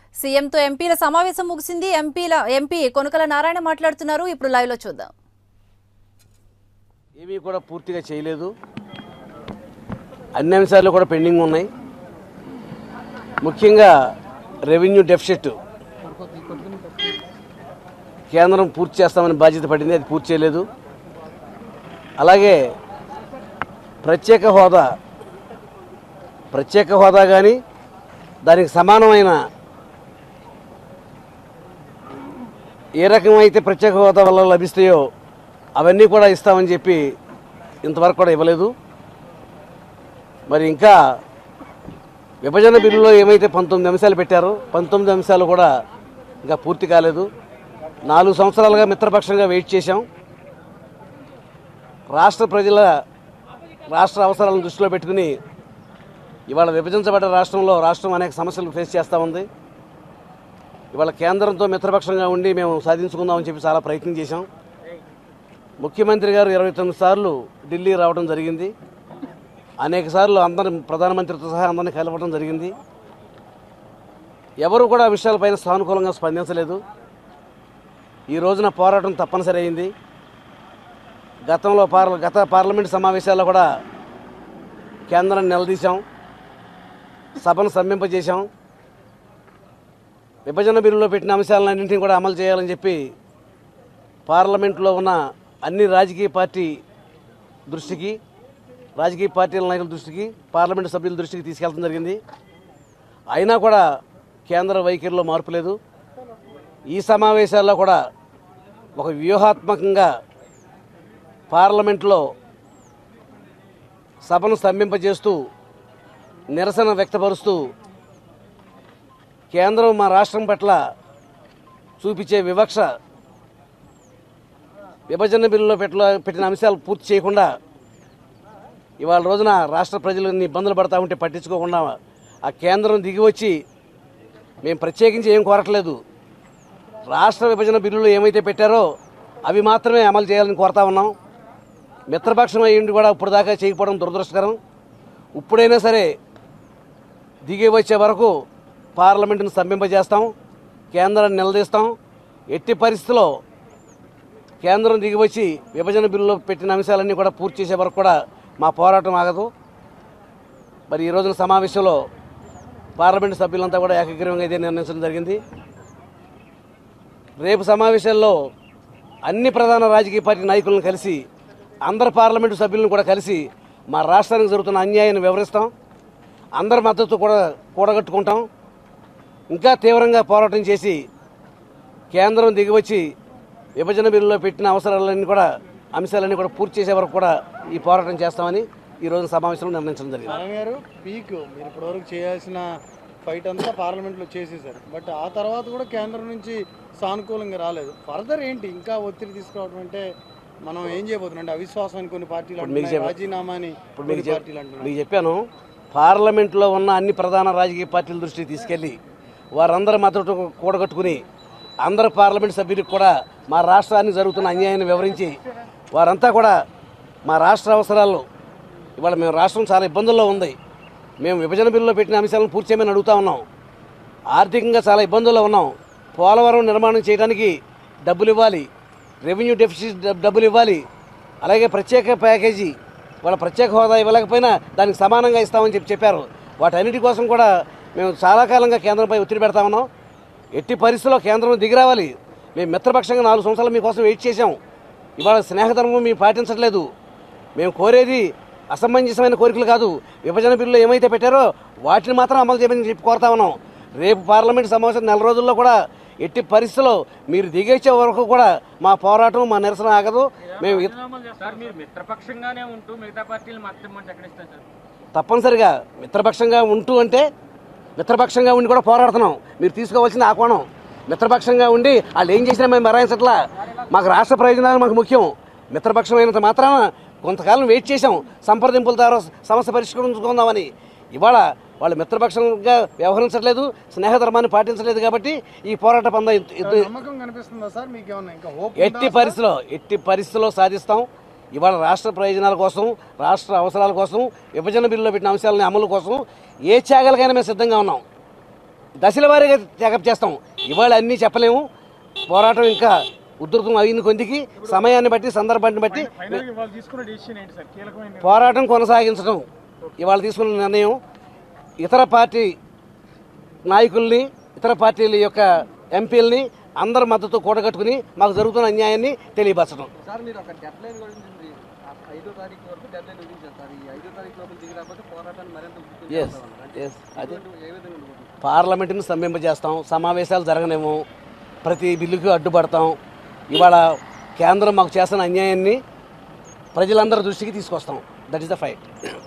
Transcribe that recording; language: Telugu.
సీఎంతో ఎంపీల సమావేశం ముగిసింది ఎంపీల ఎంపీ కొనుకల నారాయణ మాట్లాడుతున్నారు ఇప్పుడు లైవ్ లో చూద్దాం ఏమీ కూడా పూర్తిగా చేయలేదు అన్ని అంశాలు కూడా పెండింగ్ ఉన్నాయి ముఖ్యంగా రెవెన్యూ డెఫిసిట్ కేంద్రం పూర్తి చేస్తామని బాధ్యత పడింది అది పూర్తి చేయలేదు అలాగే ప్రత్యేక హోదా ప్రత్యేక హోదా కానీ దానికి సమానమైన ఏ రకమైతే ప్రత్యేక హోదా వల్ల లభిస్తాయో అవన్నీ కూడా ఇస్తామని చెప్పి ఇంతవరకు కూడా ఇవ్వలేదు మరి ఇంకా విభజన బిల్లులో ఏమైతే పంతొమ్మిది అంశాలు పెట్టారో పంతొమ్మిది అంశాలు కూడా ఇంకా పూర్తి కాలేదు నాలుగు సంవత్సరాలుగా మిత్రపక్షంగా వెయిట్ చేశాం రాష్ట్ర ప్రజల రాష్ట్ర అవసరాలను దృష్టిలో పెట్టుకుని ఇవాళ విభజించబడ్డ రాష్ట్రంలో రాష్ట్రం అనేక సమస్యలు ఫేస్ చేస్తూ ఉంది ఇవాళ కేంద్రంతో మిత్రపక్షంగా ఉండి మేము సాధించుకుందామని చెప్పి చాలా ప్రయత్నం చేశాం ముఖ్యమంత్రి గారు ఇరవై తొమ్మిది సార్లు ఢిల్లీ రావడం జరిగింది అనేక సార్లు అందరి ప్రధానమంత్రితో సహా అందరినీ కలవడం జరిగింది ఎవరు కూడా ఆ విషయాలపైన సానుకూలంగా స్పందించలేదు ఈ రోజున పోరాటం తప్పనిసరి అయింది గతంలో పార్ల గత పార్లమెంట్ సమావేశాల్లో కూడా కేంద్రాన్ని నిలదీశాం సభను సమ్మింపజేశాం విభజన బిల్లులో పెట్టిన అంశాలన్నింటినీ కూడా అమలు చేయాలని చెప్పి పార్లమెంట్లో ఉన్న అన్ని రాజకీయ పార్టీ దృష్టికి రాజకీయ పార్టీల నాయకుల దృష్టికి పార్లమెంటు సభ్యుల దృష్టికి తీసుకెళ్ళడం జరిగింది అయినా కూడా కేంద్ర వైఖరిలో మార్పు లేదు ఈ సమావేశాల్లో కూడా ఒక వ్యూహాత్మకంగా పార్లమెంట్లో సభను స్తంభింపజేస్తూ నిరసన వ్యక్తపరుస్తూ కేంద్రం మా రాష్ట్రం పట్ల చూపించే వివక్ష విభజన బిల్లులో పెట్ట పెట్టిన అంశాలు పూర్తి చేయకుండా ఇవాళ రోజున రాష్ట్ర ప్రజలు ఇన్ని ఇబ్బందులు పడతా ఉంటే పట్టించుకోకుండా ఆ కేంద్రం దిగి వచ్చి మేము ప్రత్యేకించి ఏం కోరట్లేదు రాష్ట్ర విభజన బిల్లులు ఏమైతే పెట్టారో అవి మాత్రమే అమలు చేయాలని కోరుతా ఉన్నాం మిత్రపక్షం అయ్యింది కూడా ఇప్పుడు దాకా చేయకపోవడం దురదృష్టకరం ఇప్పుడైనా సరే దిగి వచ్చే వరకు పార్లమెంటును స్తంభింపజేస్తాం కేంద్రాన్ని నిలదీస్తాం ఎట్టి పరిస్థితిలో కేంద్రం దిగివచ్చి విభజన బిల్లులో పెట్టిన అంశాలన్నీ కూడా పూర్తి చేసే వరకు కూడా మా పోరాటం ఆగదు మరి ఈ రోజున సమావేశంలో పార్లమెంటు సభ్యులంతా కూడా ఏకగ్రీవంగా ఇదే నిర్ణయించడం జరిగింది రేపు సమావేశాల్లో అన్ని ప్రధాన రాజకీయ పార్టీ నాయకులను కలిసి అందరు పార్లమెంటు సభ్యులను కూడా కలిసి మా రాష్ట్రానికి జరుగుతున్న అన్యాయాన్ని వివరిస్తాం అందరి మద్దతు కూడా కూడగట్టుకుంటాం ఇంకా తీవ్రంగా పోరాటం చేసి కేంద్రం దిగివచ్చి విభజన బిల్లులో పెట్టిన అవసరాలన్నీ కూడా అంశాలన్నీ కూడా పూర్తి చేసే వరకు కూడా ఈ పోరాటం చేస్తామని ఈ రోజు సమావేశంలో నిర్ణయించడం జరిగింది నారాయణ గారు పీక్ మీరు ఇప్పటివరకు చేయాల్సిన ఫైట్ అంతా పార్లమెంట్లో చేసేసారు బట్ ఆ తర్వాత కూడా కేంద్రం నుంచి సానుకూలంగా రాలేదు ఫర్దర్ ఏంటి ఇంకా ఒత్తిడి తీసుకురావడం అంటే మనం ఏం చేయబోతున్నాం అంటే అవిశ్వాసాన్ని కొన్ని పార్టీలు ఇప్పుడు మీకు అంటున్నాయి చెప్ప- రాజీనామాని ఇప్పుడు కొన్ని మీకు చెప్- పార్టీలు అంటున్నాయి మీకు చెప్పాను పార్లమెంట్లో ఉన్న అన్ని ప్రధాన రాజకీయ పార్టీల దృష్టికి తీసుకెళ్ళి వారందరి మద్దతు కూడగట్టుకుని అందరు పార్లమెంట్ సభ్యులకు కూడా మా రాష్ట్రానికి జరుగుతున్న అన్యాయాన్ని వివరించి వారంతా కూడా మా రాష్ట్ర అవసరాలు ఇవాళ మేము రాష్ట్రం చాలా ఇబ్బందుల్లో ఉంది మేము విభజన బిల్లులో పెట్టిన అంశాలను పూర్తి చేయమని అడుగుతా ఉన్నాం ఆర్థికంగా చాలా ఇబ్బందుల్లో ఉన్నాం పోలవరం నిర్మాణం చేయడానికి డబ్బులు ఇవ్వాలి రెవెన్యూ డెఫిసిట్ డబ్- డబ్బులు ఇవ్వాలి అలాగే ప్రత్యేక ప్యాకేజీ వాళ్ళ ప్రత్యేక హోదా ఇవ్వలేకపోయినా దానికి సమానంగా ఇస్తామని చెప్పి చెప్పారు వాటన్నిటి కోసం కూడా మేము చాలా కాలంగా కేంద్రంపై ఒత్తిడి పెడతా ఉన్నాం ఎట్టి పరిస్థితుల్లో కేంద్రం దిగి రావాలి మేము మిత్రపక్షంగా నాలుగు సంవత్సరాలు మీకోసం వెయిట్ చేశాం ఇవాళ స్నేహధర్మం మేము పాటించట్లేదు మేము కోరేది అసమంజసమైన కోరికలు కాదు విభజన బిల్లులో ఏమైతే పెట్టారో వాటిని మాత్రం అమలు చేయమని చెప్పి కోరుతా ఉన్నాం రేపు పార్లమెంట్ సమావేశం నెల రోజుల్లో కూడా ఎట్టి పరిస్థితుల్లో మీరు దిగేచ్చే వరకు కూడా మా పోరాటం మా నిరసన ఆగదు మేము ఇ- సార్ మీరు మిత్రపక్షంగానే ఉంటూ మిగతా పార్టీలు మద్దతు మంచి ఎక్కడ ఇస్తారు సార్ తప్పనిసరిగా మిత్రపక్షంగా ఉంటూ అంటే మిత్రపక్షంగా ఉండి కూడా పోరాడుతున్నాం మీరు తీసుకోవాల్సిన ఆ కోణం మిత్రపక్షంగా ఉండి వాళ్ళు ఏం చేసినా మేము మరాయించట్లా మాకు రాష్ట్ర ప్రయోజనాలు మాకు ముఖ్యం మిత్రపక్షం అయినంత మాత్రాన కొంతకాలం వెయిట్ చేశాం సంప్రదింపుల ద్వారా సమస్య పరిష్కరించుకుందామని ఇవాళ వాళ్ళు మిత్రపక్షంగా వ్యవహరించట్లేదు స్నేహధర్మాన్ని పాటించలేదు కాబట్టి ఈ పోరాట పంద ఎత్తు- ఎత్తు- నమ్మకం కనిపిస్తుందా సార్ మీకు ఏమన్నా ఇంకా హోప్ ఎట్టి పరిస్థితిలో ఎట్టి పరిస్థితిలో సాధిస్తాం ఇవాళ రాష్ట్ర ప్రయోజనాల కోసం రాష్ట్ర అవసరాల కోసం విభజన బిల్లులో పెట్టిన అంశాలని అమలు కోసం ఏ త్యాగాలకైనా మేము సిద్ధంగా ఉన్నాం దశల వారీగా చెకప్ చేస్తాం ఇవాళ అన్నీ చెప్పలేము పోరాటం ఇంకా ఉధృతం అయింది కొందికి సమయాన్ని బట్టి సందర్భాన్ని బట్టి ఫైనల్ వాళ్ళు తీసుకున్న డెసిషన్ ఏంటి సార్ కీలకమైన పోరాటం కొనసాగించడం ఇవాళ తీసుకున్న నిర్ణయం ఇతర పార్టీ నాయకుల్ని ఇతర పార్టీల యొక్క ఎంపీలని అందరి మద్దతు కూడగట్టుకుని మాకు జరుగుతున్న అన్యాయాన్ని తెలియపరచడం సార్ మీరు ఒక డెడ్ లైన్ గురించి ఆ ఐదో తారీఖు వరకు డెడ్ లైన్ విధించారు సార్ ఈ ఐదో తారీఖు లోపల దిగి రాకపోతే పోరాటాన్ని మరింత ఉధృతం ఎస్ చేస్తామన్నారు. అంటే ఎస్ అదే ఇటువంటి ఏ విధంగా ఉండబోతుంది? పార్లమెంటుని స్తంభింపజేస్తాం సమావేశాలు జరగనేమో ప్రతి బిల్లుకి అడ్డుపడతాం ఇవాళ కేంద్రం మాకు చేస్తున్న అన్యాయాన్ని ప్రజలందరి దృష్టికి తీసుకొస్తాం దట్ ఈస్ ద ఫైట్